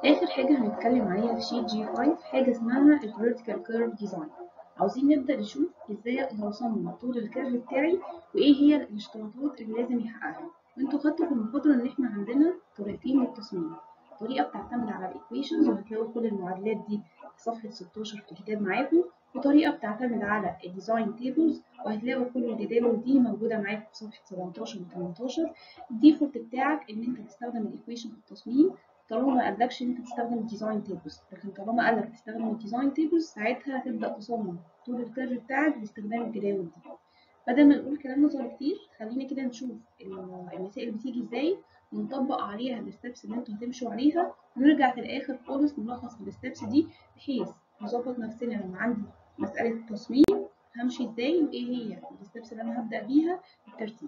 آخر حاجة هنتكلم عليها في شيت جي 5 حاجة اسمها ال Vertical Curve Design عاوزين نبدأ نشوف ازاي اقدر اصمم طول الكيرف بتاعي وايه هي الاشتراطات اللي لازم يحققها وانتوا خدتوا في المحاضرة ان احنا عندنا طريقتين للتصميم طريقة بتعتمد على الايكويشنز وهتلاقوا كل المعادلات دي في صفحة 16 في الكتاب معاكم وطريقة بتعتمد على الديزاين تيبلز وهتلاقوا كل الجداول دي موجودة معاكم في صفحة 17 و 18 الديفولت بتاعك ان انت تستخدم الايكويشن في التصميم طالما ما قالكش ان انت تستخدم الديزاين تيبلز لكن طالما قالك تستخدم الديزاين تيبلز ساعتها هتبدا تصمم طول الكيرف بتاعك باستخدام الجداول دي بدل ما نقول كلام نظري كتير خلينا كده نشوف المسائل بتيجي ازاي ونطبق عليها الستبس اللي انتوا هتمشوا عليها ونرجع في الاخر خالص نلخص الستبس دي بحيث نظبط نفسنا لما عندي مساله تصميم همشي ازاي وايه هي الستبس اللي انا هبدا بيها بالترتيب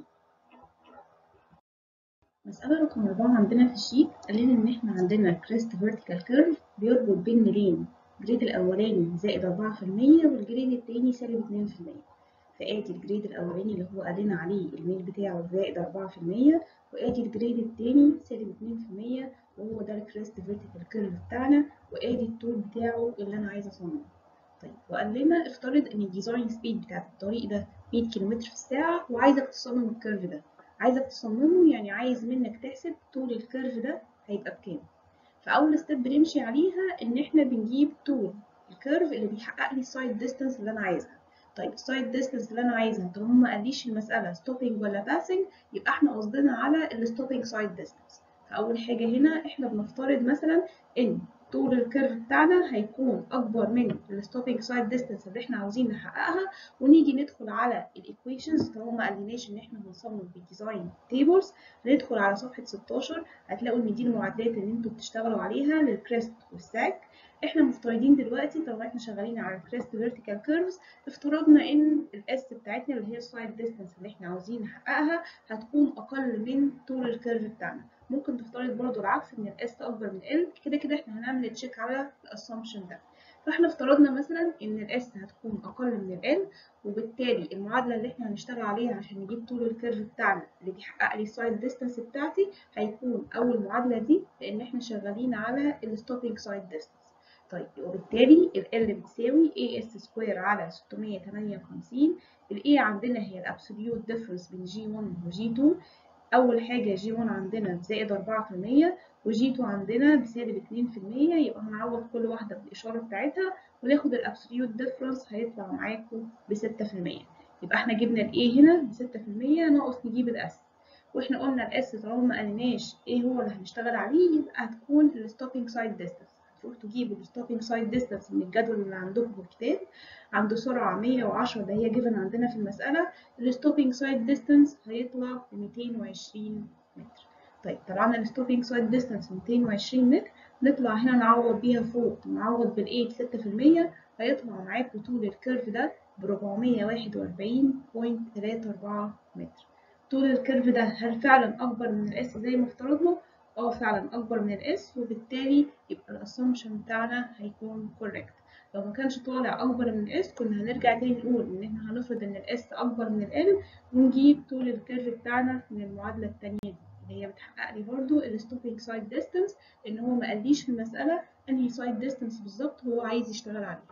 مسألة رقم أربعة عندنا في الشيت قال لنا إن إحنا عندنا كريست فيرتيكال كيرف بيربط بين ميلين الجريد الأولاني زائد أربعة في المية والجريد التاني سالب اتنين في المية فآدي الجريد الأولاني اللي هو قال لنا عليه الميل بتاعه زائد أربعة في المية وآدي الجريد التاني سالب اتنين في المية وهو ده الكريست فيرتيكال كيرف بتاعنا وآدي الطول بتاعه اللي أنا عايزة أصممه طيب وقال لنا افترض إن الديزاين سبيد بتاعت الطريق ده 100 كيلومتر في الساعة وعايزك تصمم الكيرف ده عايزك تصممه يعني عايز منك تحسب طول الكيرف ده هيبقى بكام فاول ستيب بنمشي عليها ان احنا بنجيب طول الكيرف اللي بيحقق لي السايد ديستانس اللي انا عايزها طيب السايد ديستانس اللي انا عايزها طالما ما قاليش المساله ستوبينج ولا باسنج يبقى احنا قصدنا على الستوبينج سايد ديستانس فاول حاجه هنا احنا بنفترض مثلا ان طول الكيرف بتاعنا هيكون اكبر من الستوبينج سايد ديستانس اللي احنا عاوزين نحققها ونيجي ندخل على الايكويشنز طالما ما قالناش ان احنا هنصمم بالديزاين تيبلز هندخل على صفحه 16 هتلاقوا ان دي المعادلات اللي انتوا بتشتغلوا عليها للكريست والساك احنا مفترضين دلوقتي طالما احنا شغالين على الكريست فيرتيكال كيرفز افترضنا ان الاس بتاعتنا اللي هي السايد ديستانس اللي احنا عاوزين نحققها هتكون اقل من طول الكيرف بتاعنا ممكن تفترض برضو العكس ان الاس اكبر من ال كده كده احنا هنعمل تشيك على الاسامبشن ده فاحنا افترضنا مثلا ان الاس هتكون اقل من ال وبالتالي المعادله اللي احنا هنشتغل عليها عشان نجيب طول الكيرف بتاعنا اللي بيحقق لي السايد ديستانس بتاعتي هيكون اول معادله دي لان احنا شغالين على الستوبينج سايد ديستانس طيب وبالتالي ال بتساوي as سكوير على 658 ال a عندنا هي الابسوليوت ديفرنس بين g1 و g2 أول حاجة جي 1 عندنا بزائد أربعة في المية وجي 2 عندنا بسالب اتنين في المية يبقى هنعوض كل واحدة بالإشارة بتاعتها وناخد الأبسوليوت ديفرنس هيطلع معاكم بستة في المية يبقى احنا جبنا ال A هنا بستة في المية ناقص نجيب الأس واحنا قلنا الأس طالما ما قالناش ايه هو اللي هنشتغل عليه يبقى هتكون الستوبينج سايد ديستانس هتروح تجيبوا الستوبينج سايد ديستانس من الجدول اللي عندكم في الكتاب عنده سرعة 110 ده هي جيفن عندنا في المسألة الستوبينج سايد ديستانس هيطلع ب 220 متر طيب طلعنا الستوبينج سايد ديستانس 220 متر نطلع هنا نعوض بيها فوق نعوض بالايه 6% هيطلع معاكم طول الكيرف ده ب 441.34 متر طول الكيرف ده هل فعلا اكبر من الاس زي ما افترضنا اه فعلا اكبر من الاس وبالتالي يبقى الاسامبشن بتاعنا هيكون كوريكت لو ما كانش طالع اكبر من الاس كنا هنرجع تاني نقول ان احنا هنفرض ان الاس اكبر من ال ونجيب طول الكيرف بتاعنا من المعادله التانية دي اللي هي بتحقق لي برضو الستوبينج سايد ديستانس لان هو ما قاليش في المساله انهي سايد ديستانس بالظبط هو عايز يشتغل عليه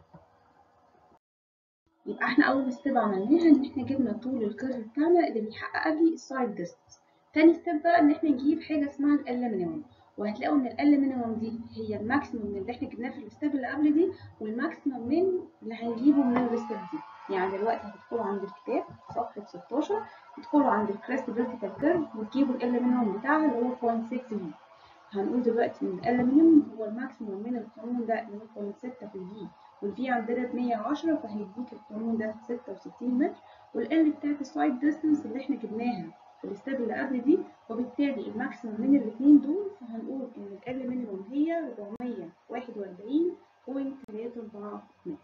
يبقى احنا اول ستيب عملناها ان احنا جبنا طول الكيرف بتاعنا اللي بيحقق لي السايد ديستانس تاني ستيب بقى ان احنا نجيب حاجه اسمها ال مينيمم وهتلاقوا ان ال مينيمم دي هي الماكسيمم اللي احنا جبناه في الستيب اللي قبل دي والماكسيمم من اللي هنجيبه من الستيب دي يعني دلوقتي هتدخلوا عند الكتاب صفحه 16 تدخلوا عند الكريست فيرتيكال كيرف وتجيبوا ال مينيمم بتاعها اللي هو 0.6 في هنقول دلوقتي ان ال مينيمم هو الماكسيمم من القانون ده اللي هو 0.6 في الفي والفي عندنا ب 110 فهيديك القانون ده 66 متر والال بتاعت السايد ديستانس اللي احنا جبناها في الستيب اللي قبل دي وبالتالي الماكسيمم من الاثنين دول فهنقول ان ال مينيمم هي 441.34 متر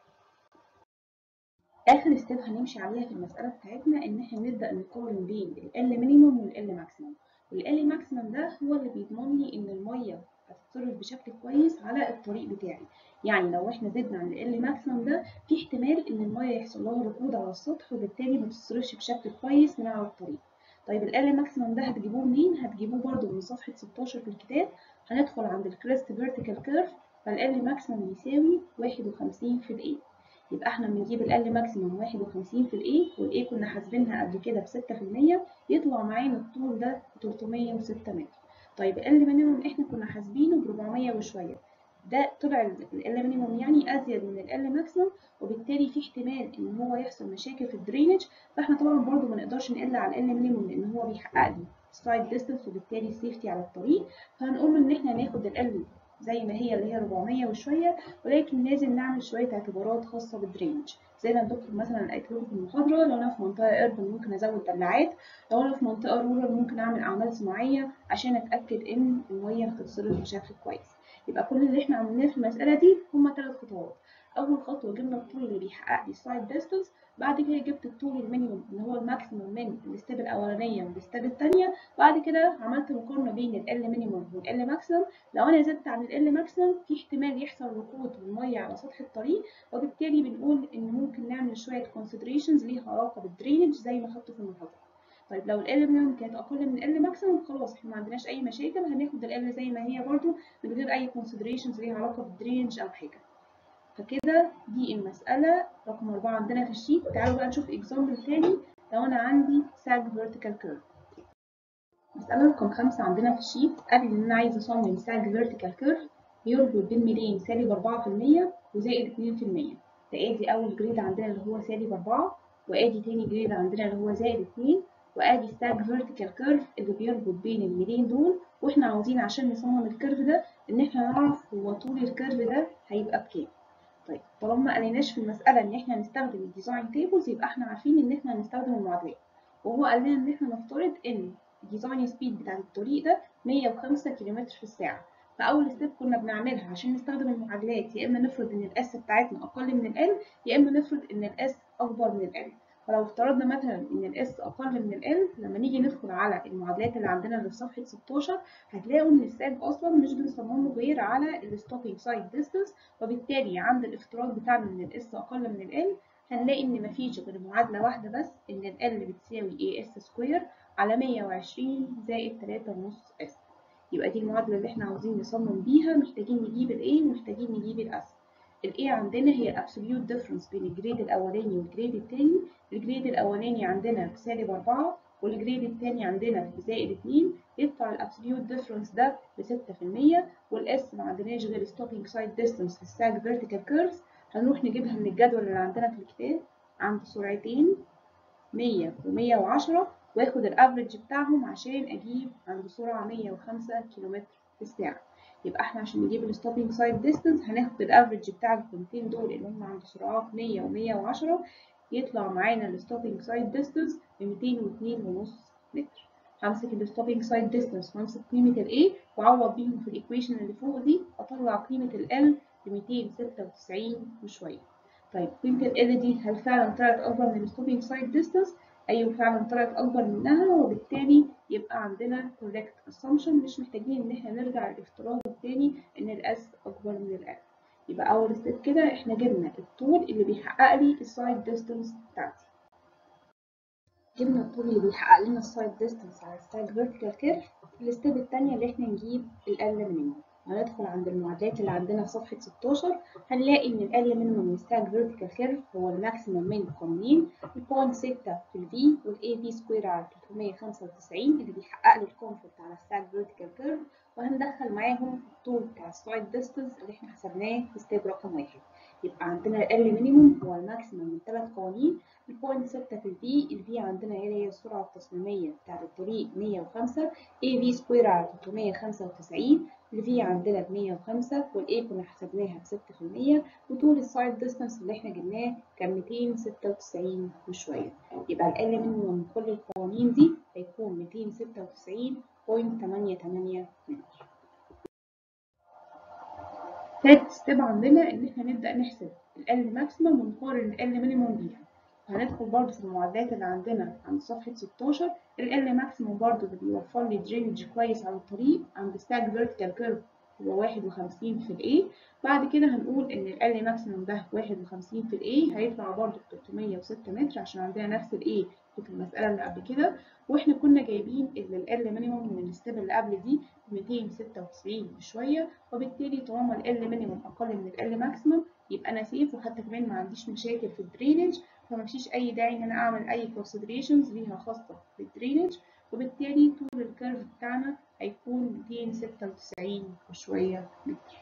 اخر ستيب هنمشي عليها في المساله بتاعتنا ان احنا نبدا نقارن بين ال مينيمم والال ماكسيمم والال ماكسيمم ده هو اللي بيضمن لي ان الميه هتتصرف بشكل كويس على الطريق بتاعي يعني لو احنا زدنا عن ال ماكسيمم ده في احتمال ان الميه يحصل لها ركود على السطح وبالتالي ما تتصرفش بشكل كويس من على الطريق طيب ال ماكسيمم ده هتجيبوه منين؟ هتجيبوه برده من صفحة 16 في الكتاب هندخل عند الكريست فيرتيكال كيرف فال ماكسيمم يساوي 51 في ال يبقى احنا بنجيب ال ماكسيمم 51 في ال وال كنا حاسبينها قبل كده ب 6% يطلع معانا الطول ده 306 متر طيب ال مينيموم احنا كنا حاسبينه ب 400 وشويه ده طلع ال مينيموم يعني ازيد من ال ماكسيمم وبالتالي في احتمال ان هو يحصل مشاكل في الدرينج فاحنا طبعا برضو ما نقدرش نقل على ال مينيموم لان هو بيحقق لي سايد ديستنس وبالتالي السيفتي على الطريق فهنقول له ان احنا ناخد ال زي ما هي اللي هي 400 وشويه ولكن لازم نعمل شويه اعتبارات خاصه بالدرينج زي ما الدكتور مثلا قالت لكم في المحاضره لو انا في منطقه اربن ممكن ازود دلعات لو انا في منطقه رورال ممكن اعمل اعمال صناعيه عشان اتاكد ان الميه هتتصرف بشكل كويس يبقى كل اللي احنا عملناه في المساله دي هما ثلاث خطوات اول خطوه جبنا الطول اللي بيحقق لي السايد ديستنس بعد كده جبت الطول المينيموم اللي هو الماكسيموم من الستيب الاولانيه والستيب الثانيه بعد كده عملت مقارنه بين ال مينيموم والال ماكسيموم لو انا زدت عن ال ماكسيموم في احتمال يحصل ركود للميه على سطح الطريق وبالتالي بنقول ان ممكن نعمل شويه كونسيدريشنز ليها علاقه بالدرينج زي ما خدته في المحاضره طيب لو ال مينيموم كانت اقل من ال ماكسيموم خلاص احنا ما عندناش اي مشاكل هناخد ال زي ما هي برده من غير اي كونسيدريشنز ليها علاقه بالدرينج او حاجه فكده دي المسألة رقم أربعة عندنا في الشيت تعالوا بقى نشوف إكزامبل تاني لو أنا عندي ساج فيرتيكال كيرف مسألة رقم خمسة عندنا في الشيت قال إن أنا عايز أصمم ساج فيرتيكال كيرف بيربط بين ميلين سالب أربعة في المية وزائد اتنين في المية فآدي أول جريد عندنا اللي هو سالب أربعة وآدي تاني جريد عندنا اللي هو زائد اتنين وآدي الساج فيرتيكال كيرف اللي بيربط بين الميلين دول وإحنا عاوزين عشان نصمم الكيرف ده إن إحنا نعرف هو طول الكيرف ده هيبقى بكام طيب طالما ما قالناش في المسألة إن إحنا هنستخدم الديزاين تيبلز يبقى إحنا عارفين إن إحنا هنستخدم المعادلات وهو قال لنا إن إحنا نفترض إن الديزاين سبيد بتاع الطريق ده 105 كم في الساعة فأول ستيب كنا بنعملها عشان نستخدم المعادلات يا إما نفرض إن الإس بتاعتنا أقل من ال يا إما نفرض إن الإس أكبر من ال فلو افترضنا مثلا ان الاس اقل من ال لما نيجي ندخل على المعادلات اللي عندنا اللي في صفحه 16 هتلاقوا ان الساج اصلا مش بنصممه غير على الستوبينج سايد ديستانس وبالتالي عند الافتراض بتاعنا ان الاس اقل من ال هنلاقي ان مفيش غير معادله واحده بس ان ال بتساوي اي اس سكوير على 120 زائد 3.5 اس يبقى دي المعادله اللي احنا عاوزين نصمم بيها محتاجين نجيب الاي ومحتاجين نجيب الاس الاي عندنا هي الابسوليوت ديفرنس بين الجريد الاولاني والجريد الثاني الجريد الاولاني عندنا بسالب 4 والجريد الثاني عندنا بزائد 2 يطلع الابسوليوت ديفرنس ده ب 6% والاس ما عندناش غير ستوبينج سايد ديستانس في الساج فيرتيكال كيرفز هنروح نجيبها من الجدول اللي عندنا في الكتاب عند سرعتين 100 و110 واخد الافريج بتاعهم عشان اجيب عند سرعه 105 كم في الساعه يبقى احنا عشان نجيب الستوبينج سايد ديستانس هناخد الافريج بتاع القيمتين دول اللي هم عند سرعات 100 و110 يطلع معانا الستوبينج سايد ديستانس ب 202.5 متر همسك الستوبينج سايد ديستانس وامسك قيمة ال A واعوض بيهم في الايكويشن اللي فوق دي اطلع قيمة ال L ب 296 وشوية طيب قيمة ال L دي هل فعلا طلعت أكبر من الستوبينج سايد ديستانس؟ أيوة فعلا طلعت أكبر منها وبالتالي يبقى عندنا correct assumption مش محتاجين إن احنا نرجع للافتراض التاني إن ال S أكبر من ال L يبقى أول ستيب كده احنا جبنا الطول اللي بيحقق لي السايد ديستانس بتاعتي جبنا الطول اللي بيحقق لنا السايد ديستانس على السايد فيرتيكال كيرف الستيب التانية اللي احنا نجيب ال L مينيموم هندخل عند المعادلات اللي عندنا في صفحة 16 هنلاقي إن ال L مينيموم للساج فيرتيكال كيرف هو الماكسيموم من القانونين البوينت 6 في ال V وال A V سكوير على 395 اللي بيحقق لي الكومفورت على الساج فيرتيكال كيرف وهندخل معاهم الطول بتاع السايد ديستانس اللي احنا حسبناه في ستيب رقم واحد يبقى عندنا ال L مينيموم هو الماكسيموم من ثلاث قوانين البوينت 6 في الفي الفي عندنا هي هي السرعة التصميمية بتاعت الطريق 105 اي في سكوير على 395 الفي عندنا ب 105 والاي كنا حسبناها ب 6% وطول السايد ديستانس اللي احنا جبناه كان 296 وشوية يبقى ال مينيموم من كل القوانين دي هيكون 296.88 متر تالت ستيب عندنا ان احنا نبدأ نحسب ال ماكسيمم ونقارن ال مينيموم بيها هندخل برضه في المعادلات اللي عندنا عند صفحة 16 ال ماكسيموم برضه اللي بيوفر لي درينج كويس على الطريق عند ستاج فيرتيكال كيرف هو 51 في الاي بعد كده هنقول ان ال ماكسيموم ده 51 في الاي هيطلع برضه ب 306 متر عشان عندنا نفس الاي في المسألة اللي قبل كده واحنا كنا جايبين ان ال مينيموم من الستيب اللي قبل دي 296 وشوية وبالتالي طالما ال مينيموم أقل من ال ماكسيموم يبقى أنا سيف وحتى كمان ما عنديش مشاكل في الدرينج فمفيش أي داعي إن أنا أعمل أي considerations ليها خاصة بالدرينج وبالتالي طول الكيرف بتاعنا هيكون 296 وشوية متر.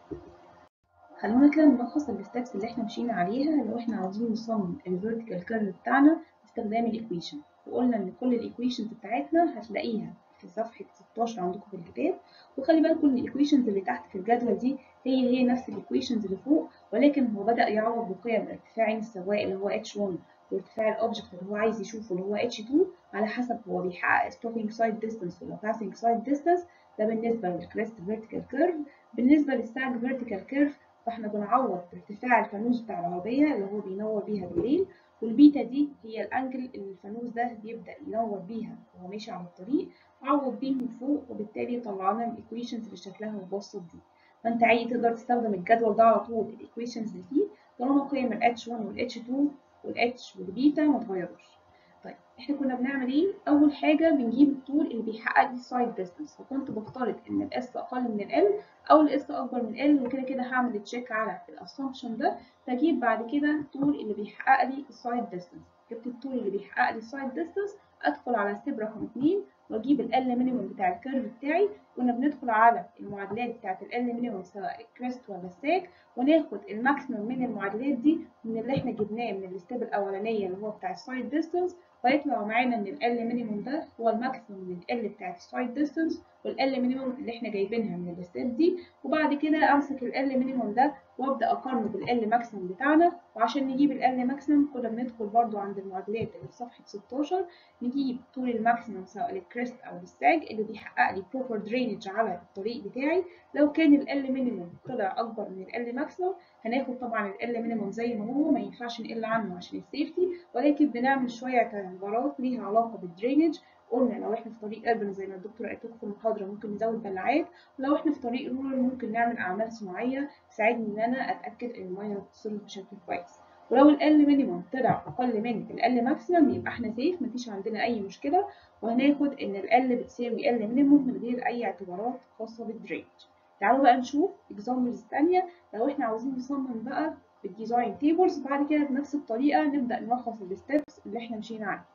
خلونا كده نلخص الستبس اللي احنا مشينا عليها لو احنا عاوزين نصمم الفيرتيكال كيرف بتاعنا باستخدام الايكويشن وقلنا ان كل الايكويشنز بتاعتنا هتلاقيها في صفحة 16 عندكم في الكتاب وخلي بالكم ان الايكويشنز اللي تحت في الجدول دي هي هي نفس الايكويشنز اللي فوق ولكن هو بدأ يعوض بقيم ارتفاع السواق اللي هو h1 وارتفاع الاوبجكت اللي هو عايز يشوفه اللي هو h2 على حسب هو بيحقق stopping side distance ولا passing side distance ده بالنسبة للكريست فيرتيكال كيرف بالنسبة للساج فيرتيكال كيرف فاحنا بنعوض بارتفاع الفانوس بتاع العربية اللي هو بينور بيها بالليل والبيتا دي هي الانجل اللي الفانوس ده بيبدأ ينور بيها وهو ماشي على الطريق عوض بيه من فوق وبالتالي طلعنا الايكويشنز اللي شكلها مبسط دي فانت عادي تقدر تستخدم الجدول ده على طول الايكويشنز اللي فيه طالما قيم ال H1 وال H2 وال H والبيتا ما اتغيروش طيب احنا كنا بنعمل ايه اول حاجه بنجيب الطول اللي بيحقق لي السايد ديستانس فكنت بفترض ان الاس اقل من ال او الاس اكبر من ال وكده كده هعمل تشيك على الاسامبشن ده فاجيب بعد كده الطول اللي بيحقق لي السايد ديستانس جبت الطول اللي بيحقق لي السايد ديستانس ادخل على ستيب رقم 2 واجيب ال مينيموم بتاع الكيرف بتاعي كنا بندخل على المعادلات بتاعت ال مينيموم سواء الكريست ولا الساك وناخد الماكسيموم من المعادلات دي من اللي احنا جبناه من الستيب الاولانيه اللي هو بتاع السايد ديستانس فيطلع معانا ان ال مينيموم ده هو الماكسيموم من ال بتاعت السايد ديستانس والال مينيموم اللي احنا جايبينها من الستيب دي وبعد كده امسك ال مينيموم ده وابدا اقارنه بالال ماكسيموم بتاعنا وعشان نجيب ال ماكسيموم كنا بندخل برضو عند المعادلات اللي في صفحه 16 نجيب طول الماكسيموم سواء للكريست او للساج اللي بيحقق لي بروبر درينج على الطريق بتاعي لو كان ال مينيموم طلع اكبر من ال ماكسيموم هناخد طبعا ال مينيموم زي ما هو ما ينفعش نقل عنه عشان السيفتي ولكن بنعمل شويه اعتبارات ليها علاقه بالدرينج قلنا لو احنا في طريق اربن زي ما الدكتور قالت لكم في المحاضره ممكن نزود بلعات ولو احنا في طريق رورال ممكن نعمل اعمال صناعيه تساعدني ان انا اتاكد ان الميه بتصرف بشكل كويس ولو ال مينيموم طلع اقل من ال ماكسيمم يبقى احنا سيف مفيش عندنا اي مشكله وهناخد ان ال بتساوي ال مينيموم من غير اي اعتبارات خاصه بالدرينج تعالوا بقى نشوف اكزامبلز تانية لو احنا عاوزين نصمم بقى بالديزاين تيبلز بعد كده بنفس الطريقه نبدا نلخص الستبس اللي احنا مشينا عليها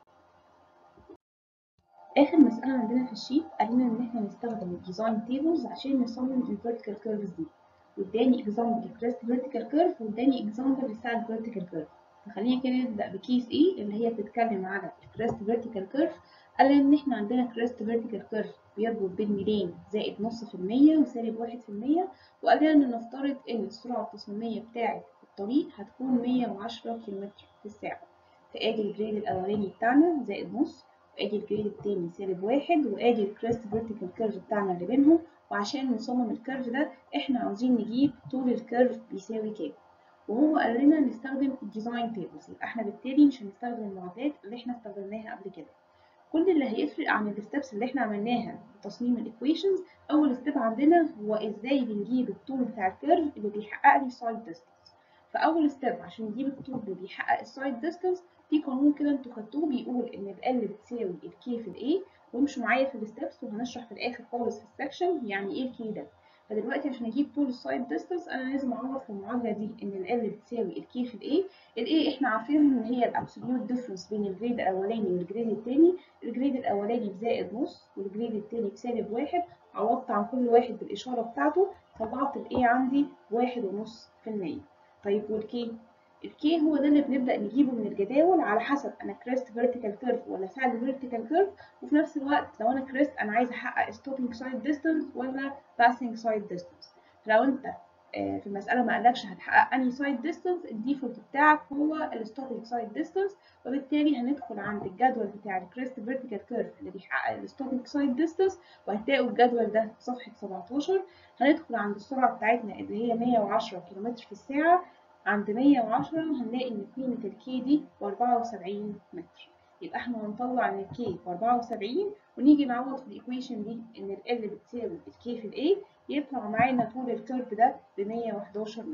اخر مساله عندنا في الشيت قالنا ان احنا نستخدم الديزاين تيبلز عشان نصمم الفيرتيكال كيرفز دي واداني اكزامبل الكريست فيرتيكال كيرف واداني اكزامبل الساعد فيرتيكال كيرف فخلينا كده نبدا بكيس ايه اللي هي بتتكلم على الكريست فيرتيكال كيرف قال ان احنا عندنا كريست فيرتيكال كيرف بيربط بين ميلين زائد نص في المية وسالب واحد في المية وقال لنا ان نفترض ان السرعة التصميمية بتاعة الطريق هتكون مية وعشرة كيلومتر في الساعة فادي الجريد الاولاني بتاعنا زائد نص وادي الجريد التاني سالب واحد وادي الكريست فيرتيكال كيرف بتاعنا اللي بينهم وعشان نصمم الكيرف ده احنا عاوزين نجيب طول الكيرف بيساوي كام وهو قال لنا نستخدم الديزاين تيبلز يبقى احنا بالتالي مش هنستخدم المعادلات اللي احنا استخدمناها قبل كده كل اللي هيفرق عن الستبس اللي احنا عملناها في تصميم الايكويشنز اول ستيب عندنا هو ازاي بنجيب الطول بتاع الكيرف اللي بيحقق لي سايد ديستانس فاول ستيب عشان نجيب الطول اللي بيحقق السايد ديستانس في قانون كده انتوا خدتوه بيقول ان ال بتساوي الكي في الاي وامشوا معايا في الستبس وهنشرح في الاخر خالص في السكشن يعني ايه الكي ده فدلوقتي عشان اجيب طول السايد ديستانس انا لازم اعوض في المعادله دي ان ال بتساوي الكي في الاي الاي احنا عارفين ان هي الابسوليوت ديفرنس بين الجريد الاولاني والجريد التاني الجريد الاولاني بزائد نص والجريد التاني بسالب واحد عوضت عن كل واحد بالاشاره بتاعته طلعت الاي عندي واحد ونص في المية طيب والكي الكي هو ده اللي بنبدا نجيبه من الجداول على حسب انا كريست فيرتيكال كيرف ولا ساعد فيرتيكال كيرف وفي نفس الوقت لو انا كريست انا عايزه احقق ستوبينج سايد ديستانس ولا باسنج سايد ديستانس لو انت في المسألة ما قالكش هتحقق أنهي سايد ديستانس الديفولت بتاعك هو الستوبينج سايد ديستانس وبالتالي هندخل عند الجدول بتاع الكريست فيرتيكال كيرف اللي بيحقق الستوبينج سايد ديستانس وهتلاقوا الجدول ده في صفحة 17 هندخل عند السرعة بتاعتنا اللي هي 110 كم في الساعة عند 110 هنلاقي إن قيمة الكي دي ب 74 متر يبقى احنا هنطلع ان الكي ب 74 ونيجي نعوض في الايكويشن دي ان ال بتساوي الكي في الاي يطلع معانا طول الكيرف ده ب 111 متر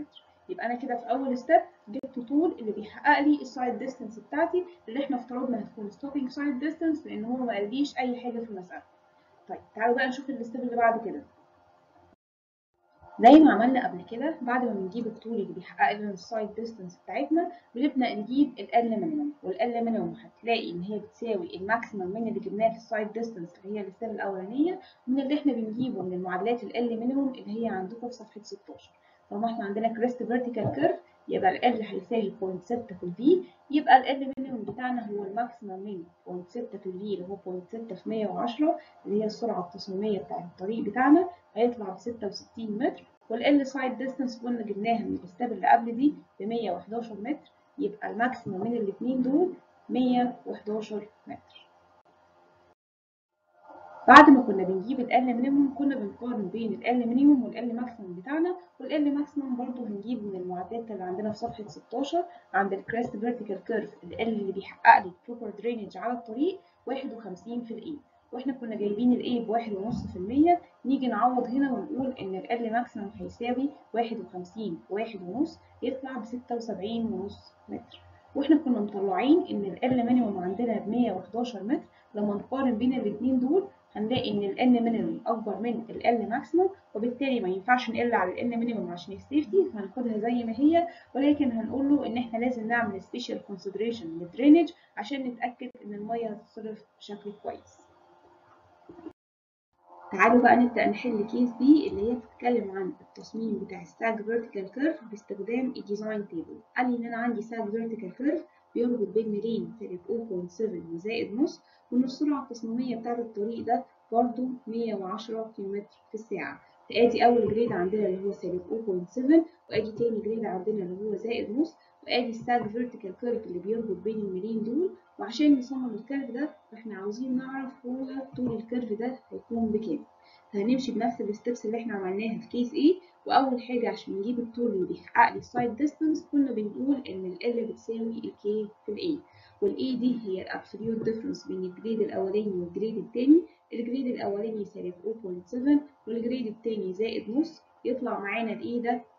يبقى انا كده في اول ستيب جبت طول اللي بيحقق لي السايد ديستانس بتاعتي اللي احنا افترضنا هتكون ستوبينج سايد ديستانس لان هو ما قاليش اي حاجه في المساله طيب تعالوا بقى نشوف الستيب اللي بعد كده زي ما عملنا قبل كده بعد ما بنجيب الطول اللي بيحقق لنا السايد ديستانس بتاعتنا بنبدا نجيب ال مينيمم وال مينيمم هتلاقي ان هي بتساوي الماكسيمم من اللي جبناه في السايد ديستانس اللي هي الستيب الاولانيه من اللي احنا بنجيبه من المعادلات ال مينيمم اللي هي عندكم في صفحه 16 طالما احنا عندنا كريست فيرتيكال كيرف يبقى ال هيساوي 0.6 في الفي يبقى ال مينيمم بتاعنا هو الماكسيمم من 0.6 في الفي اللي هو 0.6 في 110 اللي هي السرعه التصميميه بتاعت الطريق بتاعنا هيطلع ب 66 متر والال سايد ديستانس كنا جبناها من الستاب اللي قبل دي ب 111 متر يبقى الماكسيمم من الاثنين دول 111 متر بعد ما كنا بنجيب ال مينيموم كنا بنقارن بين ال مينيموم وال ماكسيموم بتاعنا وال ماكسيموم برضو هنجيب من المعادلات اللي عندنا في صفحة 16 عند الكريست فيرتيكال كيرف ال اللي بيحقق لي بروبر درينج على الطريق 51 في الاي واحنا كنا جايبين الاي بواحد ونص في المية نيجي نعوض هنا ونقول ان ال ماكسيموم هيساوي واحد وخمسين واحد ونص يطلع بستة وسبعين ونص متر واحنا كنا مطلعين ان ال مينيموم عندنا بمية وحداشر متر لما نقارن بين الاتنين دول هنلاقي ان ال n مينيموم اكبر من ال n ماكسيموم وبالتالي ما ينفعش نقل على ال n مينيموم عشان السيفتي فهناخدها زي ما هي ولكن هنقول له ان احنا لازم نعمل سبيشال كونسيدريشن للدرينج عشان نتاكد ان الميه هتتصرف بشكل كويس تعالوا بقى نبدأ نحل كيس بي اللي هي بتتكلم عن التصميم بتاع الساج فيرتيكال كيرف باستخدام الديزاين تيبل قال لي ان انا عندي ساج فيرتيكال كيرف بيربط بين ميلين سالب 0.7 وزائد نص وان السرعة التصميمية بتاعة الطريق ده برضه 110 كم في الساعة فادي اول جريد عندنا اللي هو سالب 0.7 وادي تاني جريد عندنا اللي هو زائد نص وادي الساج فيرتيكال كيرف اللي بيربط بين الميلين دول وعشان نصمم الكيرف ده فاحنا عاوزين نعرف هو طول الكيرف ده هيكون بكام فهنمشي بنفس الستبس اللي احنا عملناها في كيس A واول حاجه عشان نجيب الطول اللي بيحقق لي السايد ديستانس كنا بنقول ان ال L بتساوي ال K في ال A وال A دي هي الابسوليوت ديفرنس بين الجريد الاولاني والجريد التاني الجريد الاولاني سالب 0.7 والجريد التاني زائد نص يطلع معانا ال A ده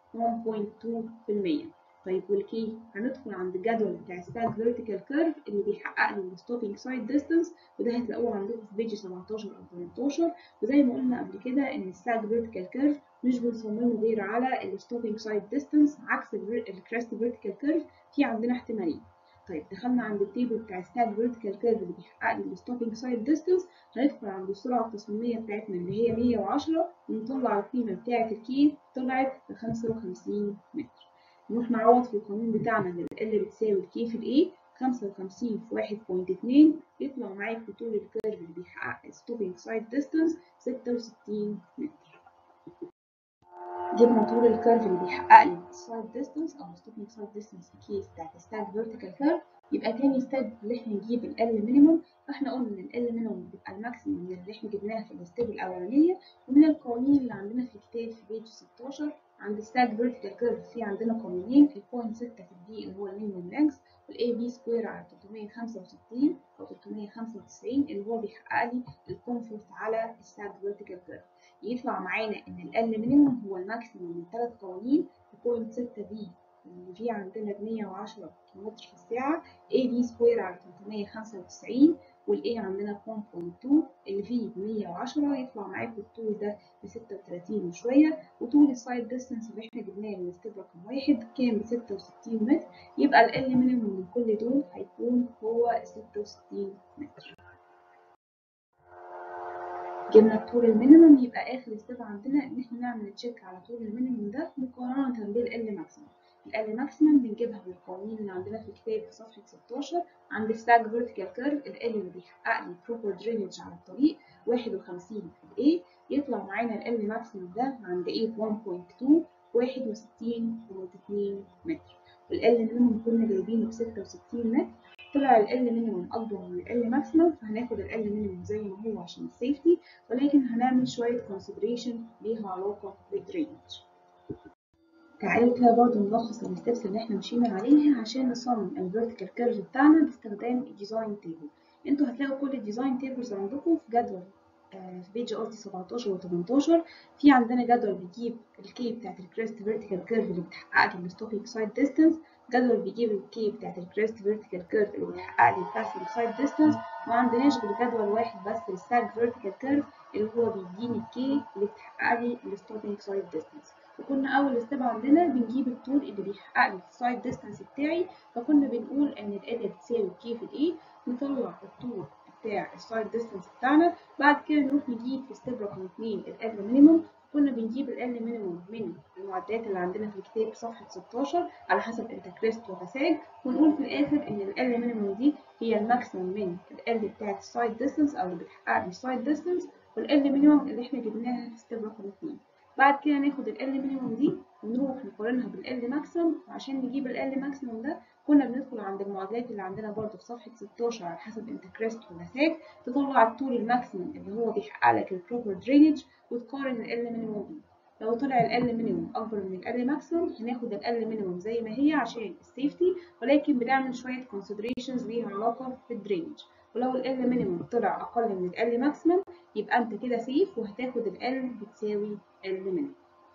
1.2% طيب والكي هندخل عند الجدول بتاع الساج فيرتيكال كيرف اللي بيحقق لي الستوبينج سايد ديستانس وده هتلاقوه عندكم في بيج 17 او 18 وزي ما قلنا قبل كده ان الساج فيرتيكال كيرف مش بنصممه غير على الستوبينج سايد ديستانس عكس الكريست فيرتيكال كيرف في عندنا احتمالين طيب دخلنا عند التيبل بتاع الساج فيرتيكال كيرف اللي بيحقق لي الستوبينج سايد ديستانس هندخل عند السرعه التصميميه بتاعتنا اللي هي 110 ونطلع القيمه بتاعه الكي طلعت ب 55 متر نروح نعوض في القانون بتاعنا ان ال بتساوي الكي في الاي 55 في 1.2 يطلع معاك طول الكيرف اللي بيحقق ستوبينج سايد ديستانس 66 متر جبنا طول الكيرف اللي بيحقق لي السايد ديستانس او ستوبينج سايد ديستانس في كيس بتاعت الستاج فيرتيكال كيرف يبقى تاني ستيب اللي احنا نجيب ال مينيموم فاحنا قلنا ان ال مينيموم بيبقى الماكسيموم من اللي احنا جبناها في الستيب الاولانيه ومن القوانين اللي عندنا في الكتاب في بيج 16 عند الستاج فيرتيكال كيرف في عندنا قانونين ال 0.6 في الدي اللي هو المينيموم لينكس والاي بي سكوير على 365 او 395 اللي هو بيحقق لي الكومفورت على الستاج فيرتيكال كيرف يطلع معانا ان ال مينيموم هو الماكسيموم من ثلاث قوانين 0.6 دي اللي فيه عندنا ب 110 كيلومتر في الساعة A B سكوير على 395 وال A عندنا 1.2 اللي فيه ب 110 يطلع معاكم الطول ده ب 36 وشوية وطول السايد ديستانس اللي احنا جبناه من ستيب رقم واحد كان ب 66 متر يبقى ال L مينيموم من كل دول هيكون هو 66 متر. جبنا الطول المينيموم يبقى اخر ستيب عندنا ان احنا نعمل تشيك على طول المينيموم ده مقارنة بال ماكسيموم ال ماكسيموم بنجيبها بالقوانين اللي عندنا في الكتاب في صفحة 16 عند الستاج فيرتيكال كيرف ال اللي بيحقق لي بروبر درينج على الطريق 51 في ال A يطلع معانا ال ماكسيموم ده عند A 1.2 61.2 متر وال مينيموم كنا جايبينه ب 66 متر طلع ال مينيموم اكبر من ال ماكسيموم فهناخد ال مينيموم زي ما هو عشان السيفتي ولكن هنعمل شوية كونسيدريشن ليها علاقة بالدرينج تعالوا كده برضه نلخص الستبس اللي احنا مشينا عليها عشان نصمم الفيرتيكال كيرف بتاعنا باستخدام الديزاين تيبل انتوا هتلاقوا كل الديزاين تيبلز عندكم في جدول في بيج قصدي 17 و 18 في عندنا جدول بيجيب الكي بتاعت الكريست فيرتيكال كيرف اللي بتحقق لي الستوبينج سايد ديستانس جدول بيجيب الكي بتاعت الكريست فيرتيكال كيرف اللي بتحقق لي الباسنج سايد ديستانس ما عندناش غير جدول واحد بس للساج فيرتيكال كيرف اللي هو بيديني الكي اللي بتحقق لي الستوبينج سايد ديستانس وكنا اول ستيب عندنا بنجيب الطول اللي بيحقق لي السايد ديستانس بتاعي فكنا بنقول ان الاريا بتساوي كي في الاي نطلع الطول بتاع السايد ديستانس بتاعنا بعد كده نروح نجيب في ستيب رقم 2 ال مينيموم كنا بنجيب ال مينيموم من المعدات اللي عندنا في الكتاب صفحة 16 على حسب انت كريست وفساج ونقول في الاخر ان ال مينيموم دي هي الماكسيموم من ال بتاعت السايد ديستانس او اللي بتحقق لي السايد ديستانس والال مينيموم اللي احنا جبناها في ستيب رقم 2 بعد كده ناخد ال مينيموم دي ونروح نقارنها بالال ماكسيموم وعشان نجيب ال ماكسيموم ده كنا بندخل عند المعادلات اللي عندنا برضو في صفحة 16 على حسب انت كريست ولا ساك تطلع الطول الماكسيموم اللي هو بيحقق لك البروبر درينج وتقارن ال مينيموم بيه لو طلع ال مينيموم اكبر من ال ماكسيموم هناخد ال مينيموم زي ما هي عشان السيفتي ولكن بنعمل شوية considerations ليها علاقة بالدرينج ولو ال مينيموم طلع اقل من ال ماكسيموم يبقى انت كده سيف وهتاخد ال بتساوي ال مينيموم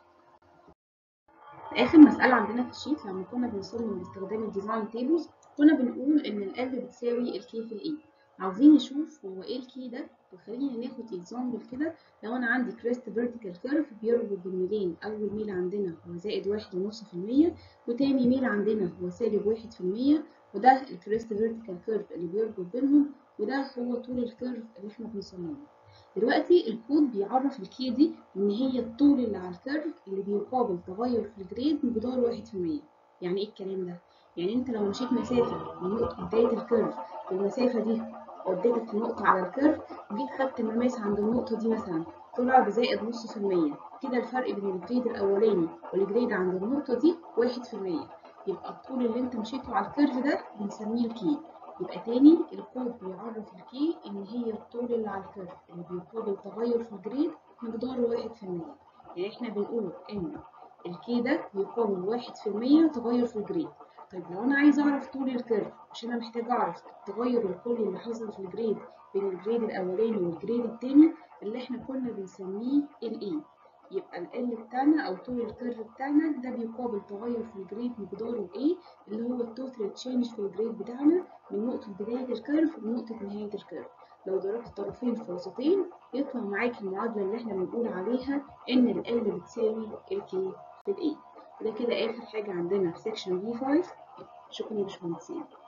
اخر مسألة عندنا في الشيت لما كنا بنصمم باستخدام الديزاين تيبلز كنا بنقول ان ال بتساوي الكي في الاي عاوزين نشوف هو ايه الكي ده وخلينا ناخد اكزامبل كده لو انا عندي كريست فيرتيكال كيرف بيربط بين ميلين اول ميل عندنا هو زائد واحد ونص في المية وتاني ميل عندنا هو سالب واحد في المية وده الكريست فيرتيكال كيرف اللي بيربط بينهم وده هو طول الكيرف اللي احنا بنصممه دلوقتي الكود بيعرف الكي دي ان هي الطول اللي على الكيرف اللي بيقابل تغير في الجريد بمقدار واحد في المية يعني ايه الكلام ده؟ يعني انت لو مشيت مسافة من نقطة بداية الكيرف والمسافة دي وديتك نقطة على الكيرف وجيت خدت المماس عند النقطة دي مثلا طلع بزائد نص في المية كده الفرق بين الجريد الأولاني والجريد عند النقطة دي واحد في المية يبقى الطول اللي انت مشيته على الكيرف ده بنسميه الكي يبقى تاني الكود بيعرف الكي ان هي الطول اللي على الكيرف اللي بيقابل تغير في الجريد مقداره واحد في المية يعني احنا بنقول ان الكي ده بيقابل واحد في المية تغير في الجريد طيب لو انا عايز اعرف طول الكيرف عشان انا محتاج اعرف التغير الكلي اللي حصل في الجريد بين الجريد الاولاني والجريد التاني اللي احنا كنا بنسميه الاي يبقى ال بتاعنا او طول الكيرف بتاعنا ده بيقابل تغير في الجريد مقداره A اللي هو التوتال تشينج في الجريد بتاعنا من نقطة بداية الكيرف لنقطة نهاية الكيرف لو ضربت الطرفين في وسطين يطلع معاك المعادلة اللي احنا بنقول عليها ان ال L بتساوي ال K في ال A وده كده آخر حاجة عندنا في سيكشن B5 شكرا يا باشمهندسين